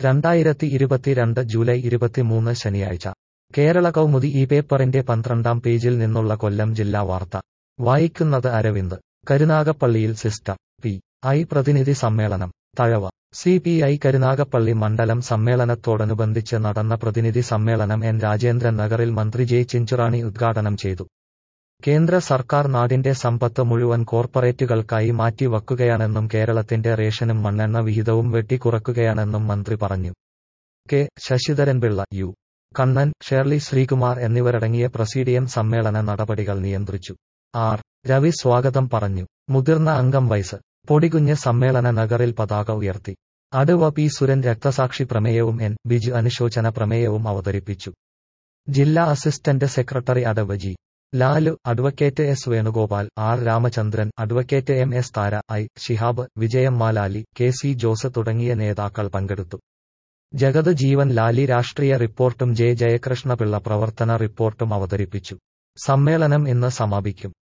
രണ്ടായിരത്തി ഇരുപത്തിരണ്ട് ജൂലൈ ഇരുപത്തിമൂന്ന് ശനിയാഴ്ച കേരള കൗമുദി ഈ പേപ്പറിന്റെ പന്ത്രണ്ടാം പേജിൽ നിന്നുള്ള കൊല്ലം ജില്ലാ വാർത്ത വായിക്കുന്നത് അരവിന്ദ് കരുനാഗപ്പള്ളിയിൽ സിസ്റ്റർ പി ഐ പ്രതിനിധി സമ്മേളനം Thazhava C P I Karunagappally മണ്ഡലം സമ്മേളനത്തോടനുബന്ധിച്ച് നടന്ന പ്രതിനിധി സമ്മേളനം എൻ രാജേന്ദ്രൻ നഗറിൽ മന്ത്രി ജെ ചിഞ്ചുറാണി ഉദ്ഘാടനം ചെയ്തു കേന്ദ്ര സർക്കാർ നാടിന്റെ സമ്പത്ത് മുഴുവൻ കോർപ്പറേറ്റുകൾക്കായി മാറ്റിവക്കുകയാണെന്നും കേരളത്തിന്റെ റേഷനും മണ്ണെണ്ണ വിഹിതവും വെട്ടിക്കുറക്കുകയാണെന്നും മന്ത്രി പറഞ്ഞു K Sasidharan Pillai U Kannan Shirley Sreekumar എന്നിവരടങ്ങിയ പ്രസീഡിയം സമ്മേളന നടപടികൾ നിയന്ത്രിച്ചു ആർ രവി സ്വാഗതം പറഞ്ഞു മുതിർന്ന അംഗം വൈസ് പൊടികുഞ്ഞ് സമ്മേളന നഗറിൽ പതാക ഉയർത്തി അടുവ പി സുരൻ രക്തസാക്ഷി പ്രമേയവും എൻ ബിജു അനുശോചന പ്രമേയവും അവതരിപ്പിച്ചു ജില്ലാ അസിസ്റ്റന്റ് സെക്രട്ടറി അടവ് G Lalu advocate S Venugopal R Ramachandran advocate M S Thara I Shihab Vijayam മാലാലി കെ സി ജോസ് തുടങ്ങിയ നേതാക്കൾ പങ്കെടുത്തു ജഗത് ജീവൻ ലാലി രാഷ്ട്രീയ റിപ്പോർട്ടും ജെ ജയകൃഷ്ണപിള്ള പ്രവർത്തന റിപ്പോർട്ടും അവതരിപ്പിച്ചു സമ്മേളനം ഇന്ന് സമാപിക്കും